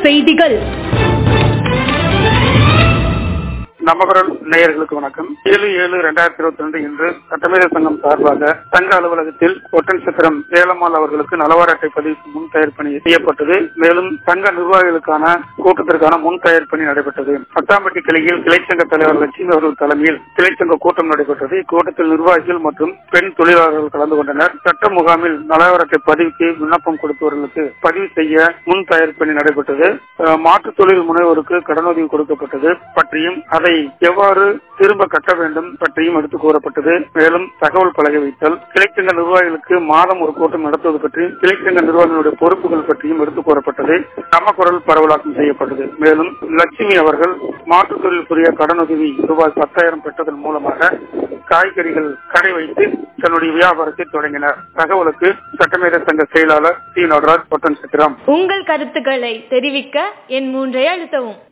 செய்திகள் நமகரல் நேயர்களுக்கு வணக்கம் ஏழு ஏழு இரண்டாயிரத்தி இருபத்தி ரெண்டு இன்று சட்டமேத சங்கம் சார்பாக சங்க அலுவலகத்தில் ஒட்டன் சித்திரம் ஏலம்மாள் அவர்களுக்கு நலவார அட்டை பதிவுக்கு முன் தயார் பணி செய்யப்பட்டது மேலும் சங்க நிர்வாகிகளுக்கான கூட்டத்திற்கான முன் தயார் பணி நடைபெற்றது பட்டாம்பட்டி கிளையில் கிளைச்சங்க தலைவர் லட்சுமி அவர்கள் தலைமையில் கிளைச்சங்க கூட்டம் நடைபெற்றது இக்கூட்டத்தில் நிர்வாகிகள் மற்றும் பெண் தொழிலாளர்கள் கலந்து கொண்டனர் சட்ட முகாமில் நலவார அட்டை பதிவுக்கு விண்ணப்பம் கொடுத்தவர்களுக்கு பதிவு செய்ய முன் தயார் பணி நடைபெற்றது அஹ், மாற்றுத் தொழில் முனைவோருக்கு கடனுதவி கொடுக்கப்பட்டது பற்றியும் அதை எவ்வாறு திரும்ப கட்ட வேண்டும் பற்றியும் எடுத்து கூறப்பட்டது மேலும் தகவல் பலகை வைத்தல் கிளைச்சங்க நிர்வாகிகளுக்கு மாதம் ஒரு கூட்டம் நடத்துவது பற்றியும் கிளைச்சங்க நிர்வாகிகளுடைய பொறுப்புகள் பற்றியும் எடுத்து கூறப்பட்டது நம்ம குரல் பரவலாக்கம் செய்யப்பட்டது மேலும் லட்சுமி அவர்கள் மாற்றுத் தொழில் புரிய கடனுதவி ரூபாய் பத்தாயிரம் பெற்றதன் மூலமாக காய்கறிகள் கடை வைத்து தன்னுடைய வியாபாரத்தை தொடங்கினார் தகவலுக்கு சட்டமேத சங்க செயலாளர் சி நடராஜ் பொட்டன் சித்திரம் உங்கள் கருத்துக்களை தெரிவிக்க என் மூன்றை அழுத்தவும்